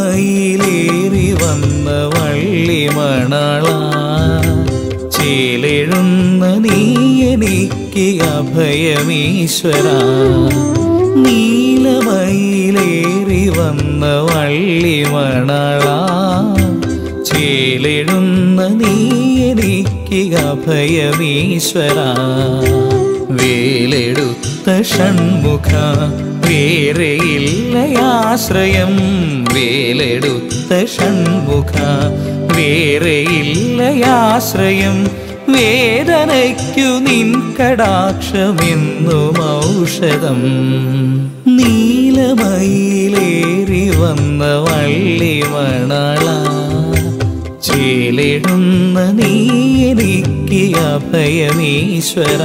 നീലമയിലേറി വന്ന വള്ളിമണള ചേലെഴുന്ന നീ എനിക്ക് അഭയമീശ്വര നീലമയിലേറി വന്ന വള്ളിമണള ചേലെഴുന്ന നീ എനിക്ക് അഭയമീശ്വര വേലെടുത്ത ഷൺമുഖ വേറെയില്ലയാശ്രയം വേലെടുത്ത ഷൺമുഖ വേറെയില്ലയാശ്രയം വേദനയ്ക്കു നിൻ കടാക്ഷമെന്നും ഔഷധം നീലമയിലേറി വന്ന വള്ളിമണള ചേലിടുന്ന നീ എനിക്ക് അഭയമീശ്വര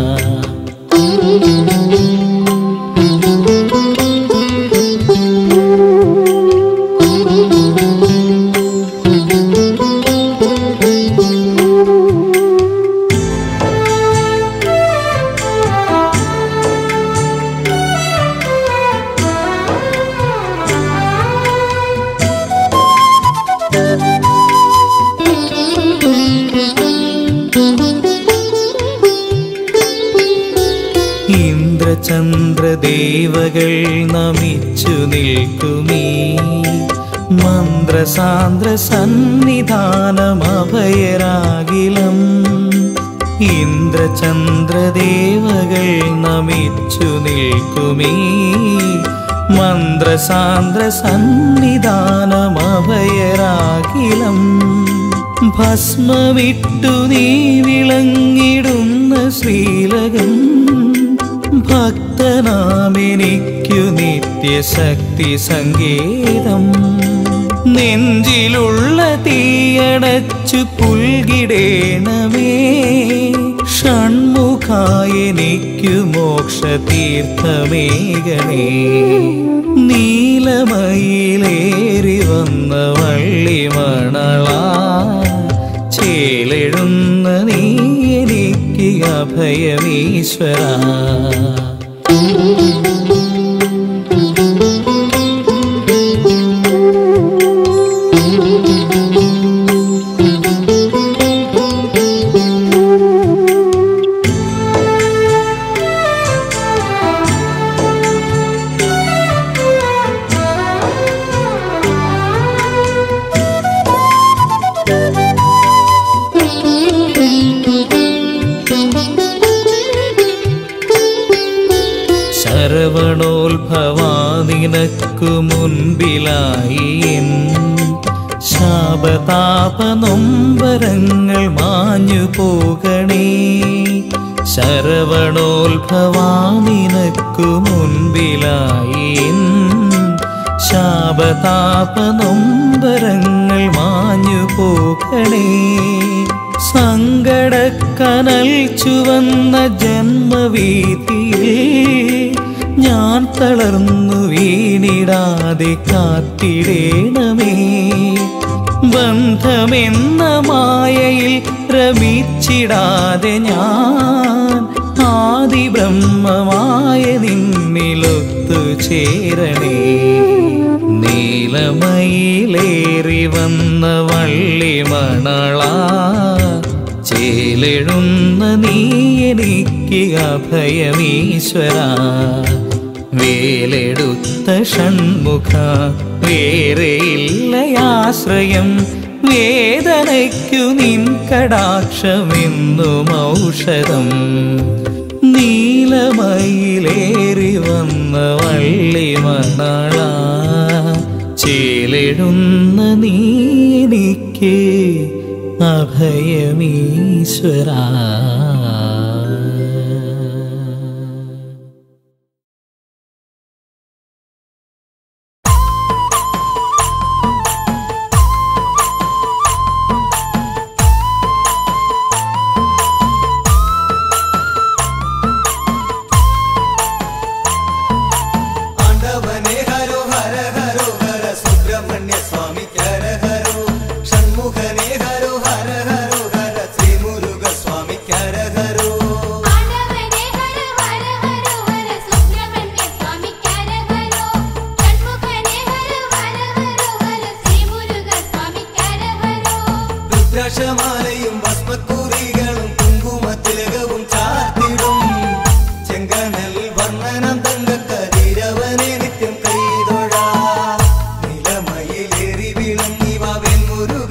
ഇന്ദ്രചന്ദ്രദേവകൾ നമിച്ചു നിൽക്കുമീ മന്ത്രസാന്ദ്ര സന്നിധാനം അഭയരാകിലം ഇന്ദ്രചന്ദ്രദേവകൾ നമിച്ചു നിൽക്കുമീ മന്ത്രസാന്ദ്ര സന്നിധാനം അഭയരാകിലം ഭസ്മവിട്ടു നീ വിളങ്ങിടുന്ന ശ്രീലകം ഭക്തനാമെനിക്കു നിത്യശക്തി സങ്കേതം നെഞ്ചിലുള്ള തീയടച്ചു പുൽകിടേണമേ ഷൺമുഖായെനിക്കു മോക്ഷതീർത്ഥമേകണേ നീലമയിലേറി വന്ന വള്ളിമണള ചേലെഴുന്ന നീ എനിക്ക് അഭയമീശ്വര ശരവണോത്ഭവാ നിനക്കു മുൻപിലായി എൻ ശാപതാപ നൊമ്പരങ്ങൾ മാഞ്ഞു പോകണേ ശരവണോത്ഭവാ നിനക്കു മുൻപിലായി എൻ ശാപതാപ നൊമ്പരങ്ങൾ മാഞ്ഞു പോകണേ സങ്കടക്കനൽ ചുവന്ന ജന്മവീതിയിൽ ഞാൻ തളർന്നു വീണിടാതെ കാത്തിടേണമേ ബന്ധമെന്ന മായയിൽ രമിച്ചിടാതെ ഞാൻ ആദിബ്രഹ്മമായ നിന്നിലൊത്തു ചേരണേ നീലമയിലേറി വന്ന വള്ളിമണള ചേലെഴുന്ന നീ എനിക്ക് അഭയമീശ്വര വേലെടുത്ത ഷൺമുഖ വേറെയില്ലയാശ്രയം വേദനയ്ക്കു നിൻ കടാക്ഷമെന്നും ഔഷധം നീലമയിലേറി വന്ന വള്ളിമണള ചേലിടുന്ന നീ എനിക്ക് അഭയമീശ്വര ആണ്ടവനേ ഹരോ ഹര ഹരോ ഹര സുബ്രഹ്മണ്യ സ്വാമി ഹര ഹരോ ഷൺമുഖനേ ഹരോ ഹര ഹരോ ഹര ശ്രീ മുരുക സ്വാമി ഹര ഹരോ രുദ്രാക്ഷമാലയും ഭസ്മക്കുറികളും കുങ്കുമത്തിലകവും ചാർത്തിടും ചെങ്കനൽ വർണ്ണനം തങ്കക്കതിരവനെ നിത്യം കൈതൊഴ നിലമയിലേറി വിളങ്ങി വവൻ മുരുക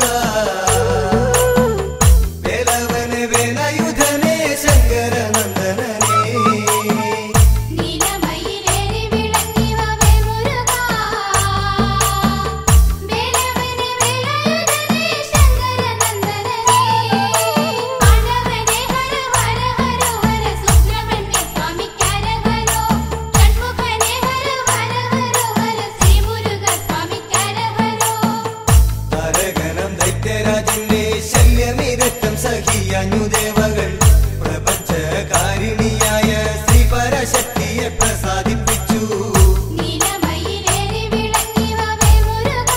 വേലവനെ വേലയുധനെ ശങ്കരനന്ദനനെ നീലമയിലേറി വിളങ്ങി വവേ മുരുകാ വേലവനെ വേലയുധനെ ശങ്കരനന്ദനനെ ആണ്ടവനെ ഹര ഹര ഹര ഹര സുബ്രഹ്മണ്യ സ്വാമി കരഹരോ ഷൺമുഖനെ ഹര ഹര ഹര ഹര ശ്രീ മുരുക സ്വാമി കരഹരോ താരകനം ദൈത്യരാജന്റെ ശല്യമിരക്തം സഹിയാഞ്ഞു ദേവകൾ പ്രപഞ്ചകാരിണിയായ ശ്രീ പരശക്തിയെ പ്രസാദിപ്പിച്ചു നീലമയിലേറി വിളങ്ങി വവേ മുരുകാ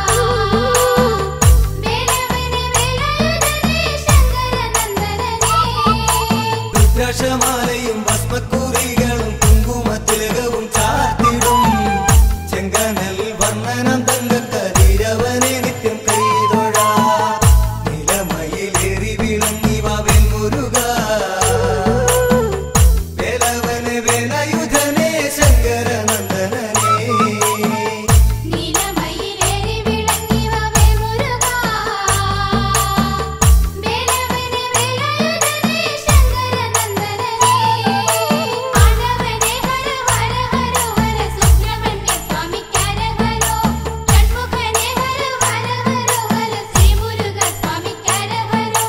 വേലവനെ വേലയുധനെ ശങ്കരനന്ദനനെ രുദ്രാക്ഷമാലയും ഭസ്മക്കുറികളും കുങ്കുമത്തിലകവും ചാർത്തിടും ചെങ്കനൽ വർണ്ണനം തങ്കക്കതിരവനെ നിത്യം കൈതൊഴ നിലമയിലേറി വിളങ്ങി വവൻ മുരുക വേലവനെ വേലയുധനെ ശങ്കരനന്ദനനെ നീലമയിലേറി വിളങ്ങി വവേ മുരുകാ വേലവനെ വേലയുധനെ ശങ്കരനന്ദനനെ ആണ്ടവനെ ഹര ഹര ഹര ഹര സുബ്രഹ്മണ്യ സ്വാമി കരഹരോ ഷൺമുഖനെ ഹര ഹര ഹര ഹര ശ്രീ മുരുക സ്വാമി കരഹരോ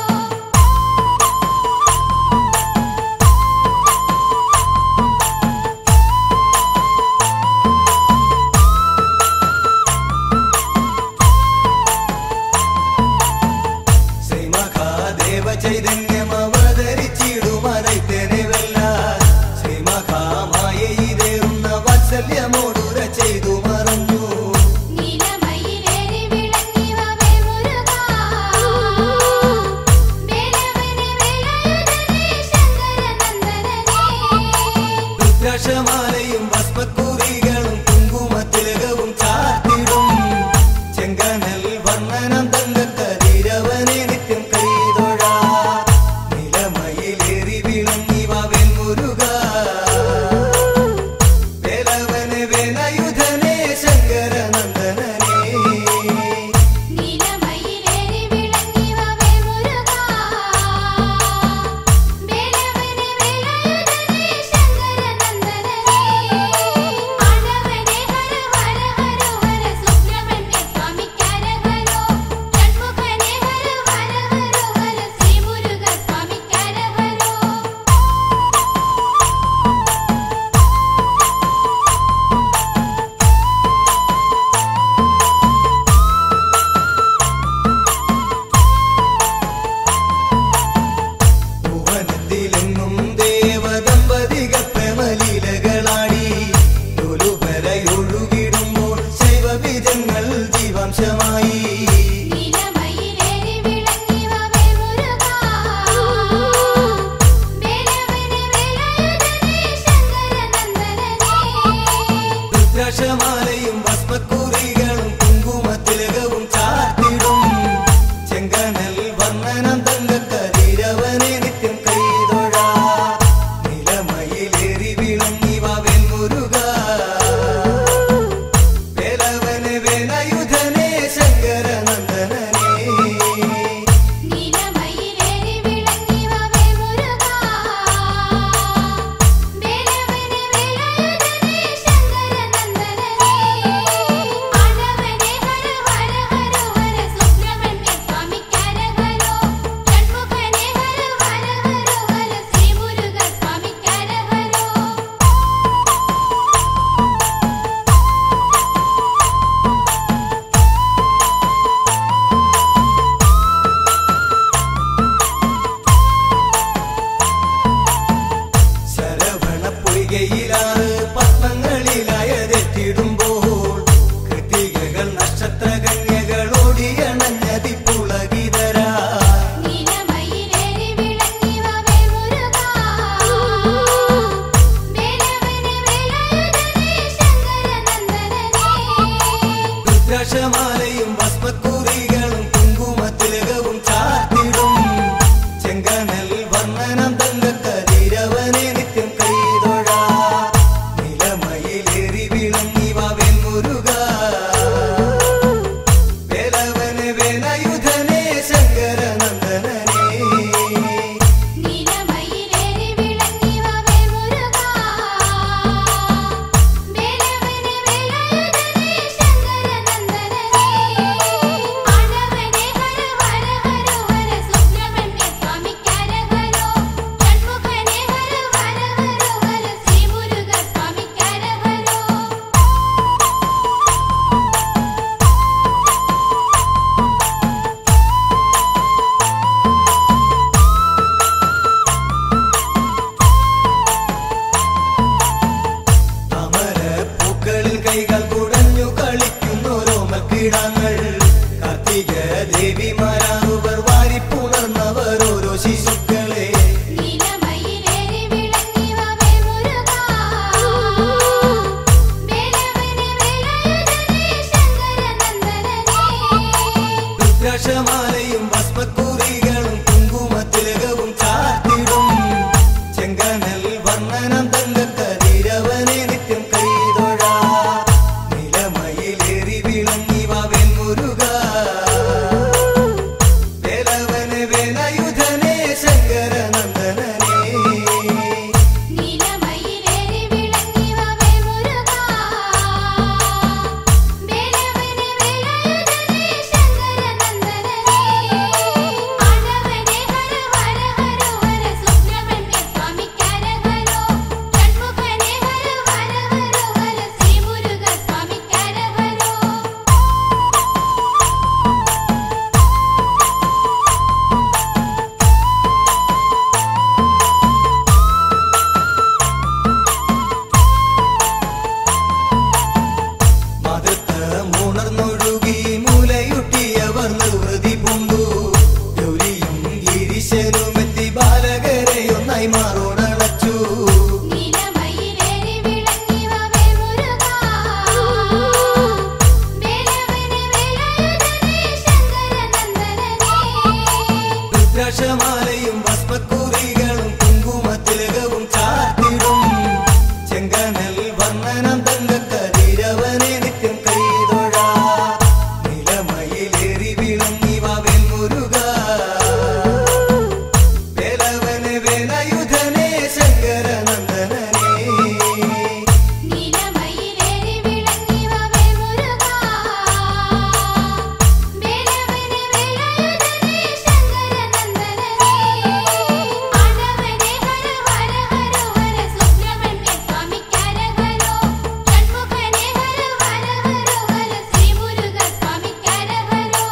ശ്രീമഹാദേവ ചൈതന്യം അവതരിച്ചിടുമലൈത്തനെ വെല്ല ശ്രീമഹാമായ ഇതേറുന്ന വാത്സല്യമോടുര ചെയ്തു മറഞ്ഞു നീലമയിലേറി വിളങ്ങി വവേ മുരുകാ വേലവനെ വേലയുധനെ ശങ്കരനന്ദനനെ രുദ്രാക്ഷമാലയും ഭസ്മക്കുറികളും കുങ്കുമത്തിലകവും ചാർത്തിടും ചെങ്കനൽ വർണ്ണനം തങ്കക്കതിരവനെ നിത്യം കൈതൊഴ നിലമയിലേറി വിളങ്ങി വവൻ മുരുക വേലവനെ വേലയുധനെ ശങ്കരനന്ദനനെ നീലമയിലേറി വിളങ്ങി വവേ മുരുകാ വേലവനെ വേലയുധനെ ശങ്കരനന്ദനനെ ആണ്ടവനെ ഹര ഹര ഹര ഹര സുബ്രഹ്മണ്യ സ്വാമി കരഹരോ ഷൺമുഖനെ ഹര ഹര ഹര ഹര ശ്രീ മുരുക സ്വാമി കരഹരോ ഭുവനത്തിലെങ്ങും ദേവദമ്പതികൾ പ്രമലീലകളാടി തൊലുപരയൊഴുകിടുമ്പോൾ ശൈവബീജങ്ങൾ ജീവാംശമായി നീലമയിലേറി വിളങ്ങി വവേ മുരുകാ വേലവനെ വേലയുധനെ ശങ്കരനന്ദനനെ രുദ്രാക്ഷമാലയും ഭസ്മക്കുറികളും കുങ്കുമത്തിലകവും ചാർത്തിടും ചെങ്കനൽ വർണ്ണനം തങ്കക്കതിരവനെ നിത്യം കൈതൊഴ നിലമയിലേറി വിളങ്ങി വവൻ മുരുക വേലവനെ വേലയുധനെ ശങ്കരനന്ദനനെ നീലമയിലേറി വിളങ്ങി വവേ മുരുകാ വേലവനെ വേലയുധനെ ശങ്കരനന്ദനനെ ആണ്ടവനെ ഹര ഹര ഹര ഹര സുബ്രഹ്മണ്യ സ്വാമി കരഹരോ ഷൺമുഖനെ ഹര ഹര ഹര ഹര ശ്രീ മുരുക സ്വാമി കരഹരോ ശരവണ പൊയ്കയിലാണ് പത്മങ്ങളിലായതെത്തിടുമ്പോൾ കൃതികകൾ നക്ഷത്ര കന്യകൾ ഓടിയണഞ്ഞതിപ്പുളകിതരാ നീലമയിലേറി വിളങ്ങി വവേ മുരുകാ വേലവനെ വേലയുധനെ ശങ്കരനന്ദനനെ രുദ്രാക്ഷമാലയും ഭസ്മക്കുറികളും കുങ്കുമത്തിലകവും ചാർത്തി കുടഞ്ഞു കളിക്കുന്നോരോ മക്കിടങ്ങൾ കാർത്തിക ദേവിമാരാണുവർ വാരിപ്പുണർന്നവർ ഓരോ ശിശുക്കളെ നീലമയിലേറി വിളങ്ങിവവേ മുരുകാ വേലവനെ വേലായുധനേ ശങ്കരനന്ദനനേ രുദ്രാക്ഷമാലയും ഭസ്മക്കുറികളും കുങ്കുമത്തിലകവും ചാർത്തിടും ചെങ്കനൽ വർണ്ണനം തങ്കക്കതിരവനെ നിത്യം കൈതൊഴ നിലമയിലേറി വിളങ്ങി വവൻ മുരുക വേലവനെ വേലായുധനെ ശങ്കരനന്ദനനേ നീലമയിലേറി വിളങ്ങിവവേ മുരുകാ വേലവനെ വേലായുധനേ ശങ്കരനന്ദനനേ ആടവനേ ഹര ഹര ഹര ഹര സുബ്രഹ്മണ്യ സ്വാമി കരഹരോ ഷൺമുഖനേ ഹര ഹര ഹര ഹര ശ്രീ മുരുക സ്വാമി കരഹരോ മതത്തമുണർന്നൊഴുകി മുലയുട്ടിയവർ നിർവൃതി പൂണ്ടു ഗൗരിയും ഗിരിശനുമെത്തി ബാലകരെ ഒന്നായി മാറോടണച്ചു നീലമയിലേറി വിളങ്ങിവവേ മുരുകാ വേലവനെ വേലായുധനേ ശങ്കരനന്ദനനേ രുദ്രാക്ഷമാലയും ഭസ്മക്കുറികളും കുങ്കുമത്തിലകവും ചാർത്തിടും ചെങ്കനൽ വർണ്ണനം തങ്കക്കതിരവനെ നിത്യം കൈതൊഴ നിലമയിലേറി വിളങ്ങി വവൻ മുരുക വേലവനെ വേലയുധനെ ശങ്കരനന്ദനനേ നീലമയിലേറി വിളങ്ങിവവേ മുരുകാ വേലവനെ വേലായുധനേ ശങ്കരനന്ദനനേ ആടവനേ ഹര ഹര ഹര ഹര സുബ്രഹ്മണ്യ സ്വാമി കരഹരോ ഷൺമുഖനേ ഹര ഹര ഹര ഹര ശ്രീ മുരുക സ്വാമി കരഹരോ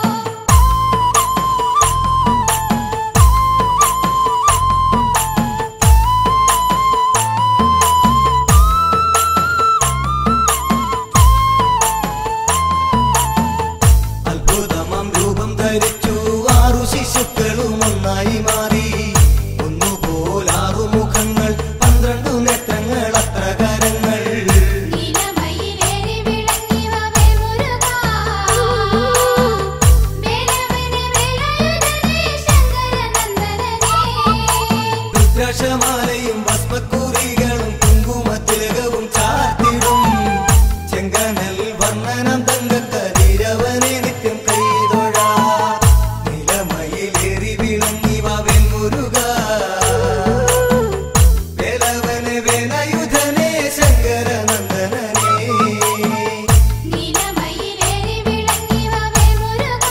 അത്ഭുതമം രൂപം ധരിച്ചു ആറു ശിശുക്കളും ഒന്നായി മാറി ഒന്നുപോലാറു മുഖങ്ങൾ പന്ത്രണ്ടു നേത്രങ്ങൾ അത്ര കരങ്ങൾ നീലമയിലേറി വിളങ്ങിവവേ മുരുകാ വേലവനെ വേലായുധനേ ശങ്കരനന്ദനനേ രുദ്രാക്ഷമാലയും ഭസ്മക്കുറികളും കുങ്കുമത്തിലകവും ചാർത്തിടും ചെങ്കനൽ വർണ്ണനം തങ്കക്കതിരവനെ നിത്യം കൈതൊഴ നിലമയിലേറി വിളങ്ങി വവൻ മുരുക വേലവനെ വേലയുധനെ ശങ്കരനന്ദനനേ നീലമയിലേറി വിളങ്ങിവവേ മുരുകാ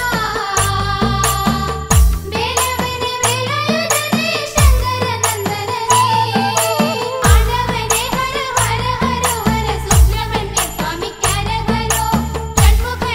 വേലവനെ വേലായുധനേ ശങ്കരനന്ദനനേ ആടവനേ ഹര ഹര ഹര ഹര സുബ്രഹ്മണ്യ സ്വാമി കരഹരോ ഷൺമുഖനേ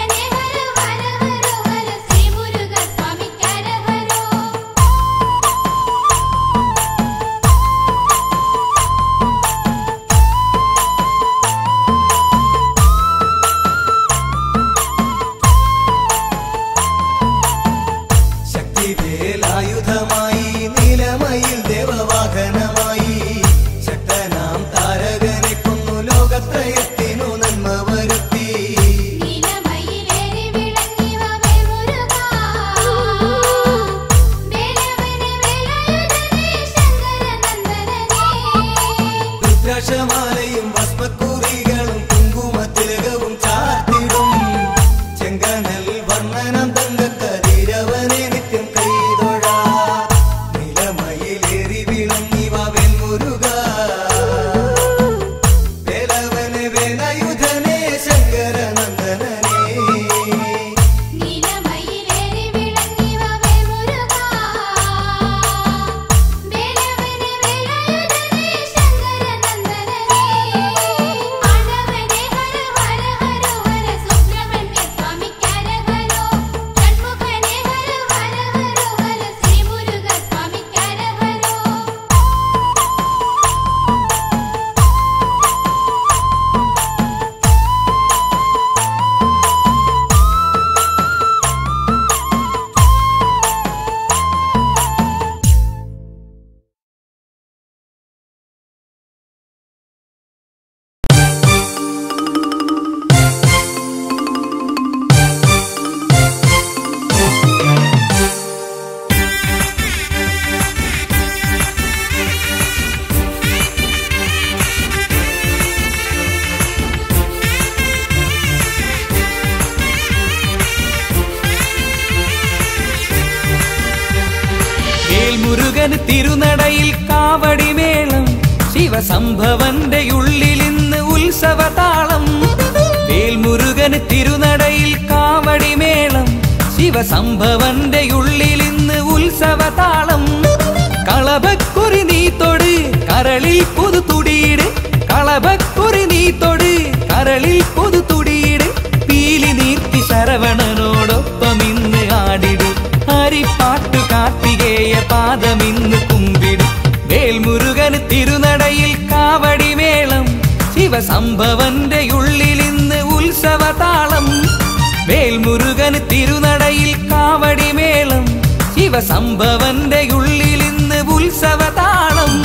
ശിവസംഭവന്റെ ഉള്ളിൽ ഇന്ന് ഉത്സവതാളം വേൽമുരുകന് തിരുനടയിൽ കാവടിമേളം ശിവസംഭവന്റെ ഉള്ളിൽ ഇന്ന് ഉത്സവതാളം കളഭക്കുറി നീ തൊട് കരളിൽ പുതു തുടിയിട് കളഭക്കുറി നീ തൊട് കരളിൽ പുതു തുടിയിട് പീലി നീർത്തി ശരവണനോടൊപ്പം ഇന്ന് ആടിട് ഹരിപ്പാട്ടു കാർത്തികേയ പാദമിന്ന് കുമ്പിട് വേൽമുരുകന് തിരുനടയിൽ കാവടിമേളം ശിവസംഭവന്റെ ഉള്ളിൽ ഇന്ന് ഉത്സവതാളം വേൽമുരുകന് തിരുനടയിൽ കാവടിമേളം ശിവസംഭവന്റെ ഉള്ളിൽ ഇന്ന് ഉത്സവതാളം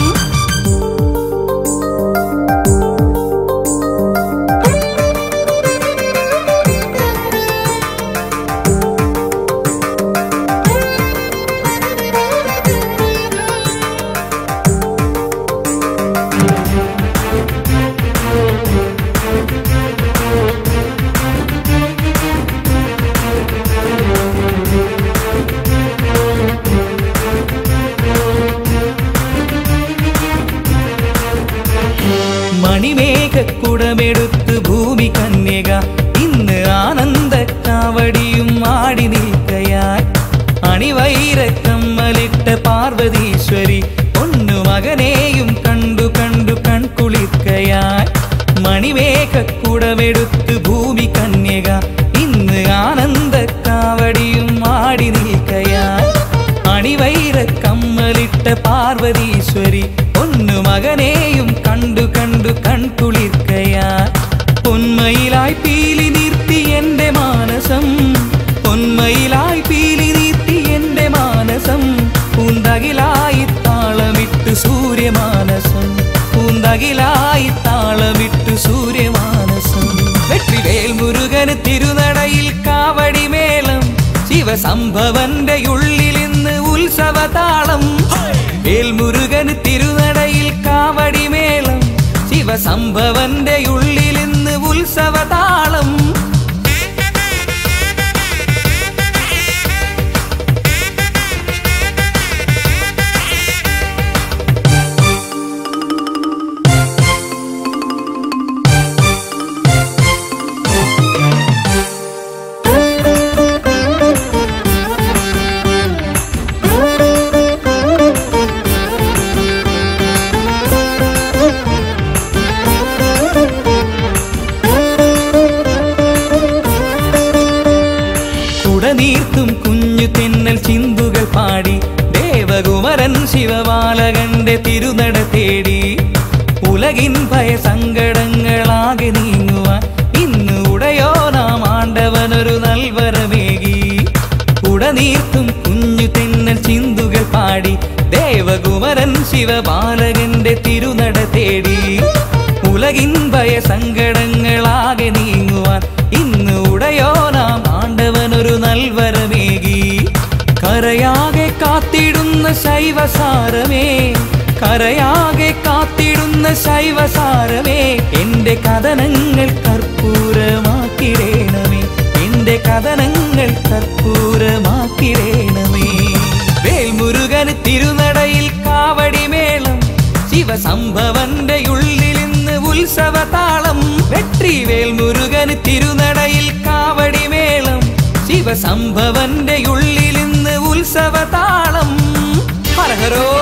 മണിമേഘക്കുടമെടുത്ത് ഭൂമി കന്യക ഇന്ന് ആനന്ദ കാവടിയും ആടി നിൽക്കയായി അണിവൈരക്കമ്മലിട്ട പാർവതീശ്വരി ഒന്നു മകനെയും കണ്ടു കണ്ടു കൺകുളിർക്കയായി മണിമേഘക്കുടമെടുത്ത് ഭൂമി കന്യക ഇന്ന് ആനന്ദ കാവടിയും ആടി നിൽക്കയായി അണിവൈര കമ്മലിട്ട പാർവതീശ്വരി ഒന്നു മകനെയും കണ്ടു കണ്ടു കൺകുളിർക്കയാ പൊന്മയിലായി പീലി നിർത്തി എന്റെ മാനസം പൊന്മയിലായി പീലി നിർത്തി എന്റെ മാനസം പൂന്തകിലായി താളമിട്ട് സൂര്യമാനസം പൂന്തകിലായി താളമിട്ട് സൂര്യമാനസം വെற்றிവേൽ മുരുകന് തിരുനടയിൽ കാവടിമേളം ശിവസംഭവന്റെ ഉള്ളിൽ ഇന്ന് ഉത്സവതാളം വേൽമുരുകന് തിരുനടയിൽ കാവടിമേളം ശിവസംഭവന്റെ ഉള്ളിൽ ഇന്ന് ഉത്സവതാളം കുടനീർത്തും കുഞ്ഞു തെന്നൽ ചിന്തുകൾ പാടി ദേവകുമരൻ ശിവബാലകന്റെ തിരുനട തേടി ഉലകിൻ ഭയ സങ്കടങ്ങളാകെ നീങ്ങുവാൻ ഇന്ന് ഉടയോ നാം ആണ്ടവനൊരു നൽവരമേകി ഉടനീർത്തും കുഞ്ഞു തെന്നൽ ചിന്തുകൾ പാടി ദേവകുമരൻ ശിവബാലകന്റെ തിരുനട തേടി ഉലകിൻ ഭയ സങ്കടങ്ങളാകെ നീങ്ങുവാൻ ഇന്ന് ഉടയോ നാം ആണ്ടവനൊരു നൽവരമേകി കരയാകെ കാത്തിടുന്ന ശൈവസാരമേ കരയാകെ കാത്തിടുന്ന ശൈവസാരമേ എന്റെ കഥനങ്ങൾ കർപ്പൂരമാക്കിടേണമേ എന്റെ കഥനങ്ങൾ കർപ്പൂരമാക്കിടേണമേ വേൽമുരുകന് തിരുനടയിൽ കാവടിമേളം ശിവസംഭവന്റെ ഉള്ളിൽ ഇന്ന് ഉത്സവതാളം വെற்றிവേൽ മുരുകന് തിരുനടയിൽ കാവടിമേളം ശിവസംഭവന്റെ ഉള്ളിൽ ഇന്ന് ഉത്സവതാളം ഹരഹരോ